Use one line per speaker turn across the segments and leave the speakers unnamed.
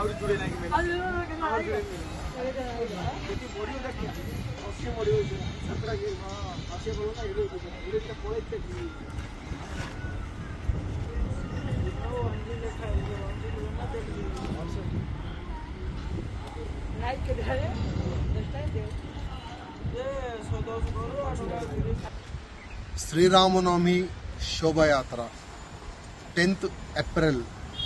और जुड़े नहीं मेरे और जुड़े क्योंकि बॉडी होता है अस्सी बॉडी होती है सत्रह के हाँ अस्सी बॉडी होता है ये होता है ये तो पड़े थे कि
శ్రీరామనవమి శోభయాత్ర టెన్త్ ఏప్రిల్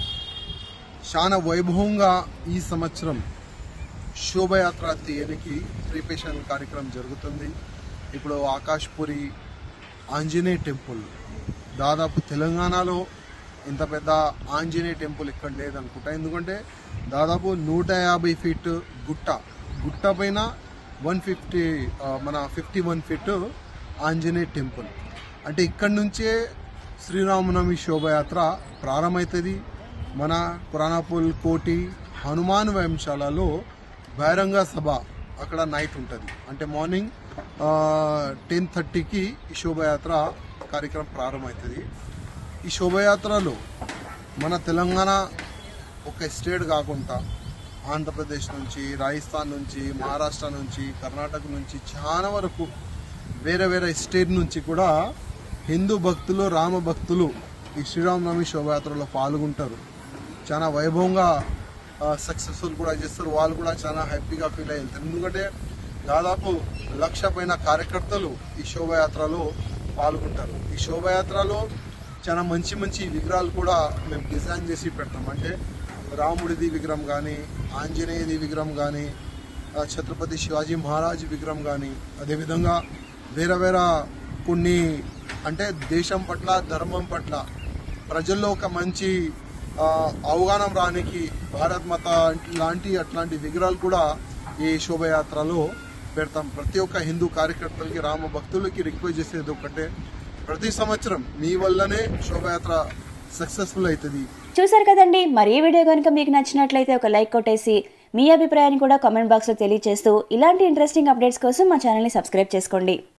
చాలా వైభవంగా ఈ సంవత్సరం శోభయాత్ర తీయనికి ప్రిపేషన్ కార్యక్రమం జరుగుతుంది ఇప్పుడు ఆకాష్పురి ఆంజనేయ టెంపుల్ దాదాపు తెలంగాణలో ఇంత పెద్ద ఆంజనేయ టెంపుల్ ఇక్కడ లేదనుకుంటా ఎందుకంటే దాదాపు నూట యాభై ఫీట్ గుట్ట గుట్ట పైన వన్ ఫిఫ్టీ మన fifty one feet Anjaneya temple అంటే ఇక్కడ నుంచే శ్రీరామనవమి శోభయాత్ర ప్రారంభమవుతుంది మన పురాణాపుల్ కోటి హనుమాన్ వ్యాయామశాలలో బహిరంగ సభ అక్కడ నైట్ ఉంటుంది అంటే మార్నింగ్ టెన్ థర్టీకి ఈ శోభయాత్ర కార్యక్రమం ప్రారంభమవుతుంది ఈ శోభయాత్రలో మన తెలంగాణ ఒక స్టేట్ కాకుండా ఆంధ్రప్రదేశ్ నుంచి రాజస్థాన్ నుంచి మహారాష్ట్ర నుంచి కర్ణాటక నుంచి చాలా వరకు వేరే వేరే స్టేట్ నుంచి కూడా హిందూ భక్తులు రామ భక్తులు ఈ శ్రీరామనవమి శోభయాత్రలో పాల్గొంటారు చాలా వైభవంగా సక్సెస్ఫుల్ కూడా చేస్తారు వాళ్ళు కూడా చాలా హ్యాపీగా ఫీల్ అయ్యి వెళ్తారు ఎందుకంటే దాదాపు లక్ష పైన కార్యకర్తలు ఈ శోభయాత్రలో పాల్గొంటారు ఈ శోభయాత్రలో చాలా మంచి మంచి విగ్రహాలు కూడా మేము డిజైన్ చేసి పెడతాం అంటే రాముడిది విగ్రహం కానీ ఆంజనేయది విగ్రహం కానీ ఆ, ఛత్రపతి శివాజీ మహారాజ్ విగ్రహం కానీ అదేవిధంగా వేరే వేరే కొన్ని అంటే దేశం పట్ల ధర్మం పట్ల ప్రజల్లో ఒక మంచి ఆ, అవగాహన రానికి భారత్ మాత లాంటి అట్లాంటి విగ్రహాలు కూడా ఈ శోభయాత్రలో పెడతాం ప్రతి ఒక్క హిందూ కార్యకర్తలకి రామ భక్తులకి రిక్వెస్ట్ చేసేది ఒకటే ప్రతి సంవత్సరం మీ వల్లనే శోభయాత్ర సక్సెస్ఫుల్ అవుతుంది
చూసారు కదండి మరి ఈ వీడియో కనుక మీకు నచ్చినట్లయితే ఒక లైక్ కొట్టేసి మీ అభిప్రాయాన్ని కూడా కామెంట్ బాక్స్లో తెలియజేస్తూ ఇలాంటి ఇంట్రెస్టింగ్ అప్డేట్స్ కోసం మా ఛానల్ని సబ్స్క్రైబ్ చేసుకోండి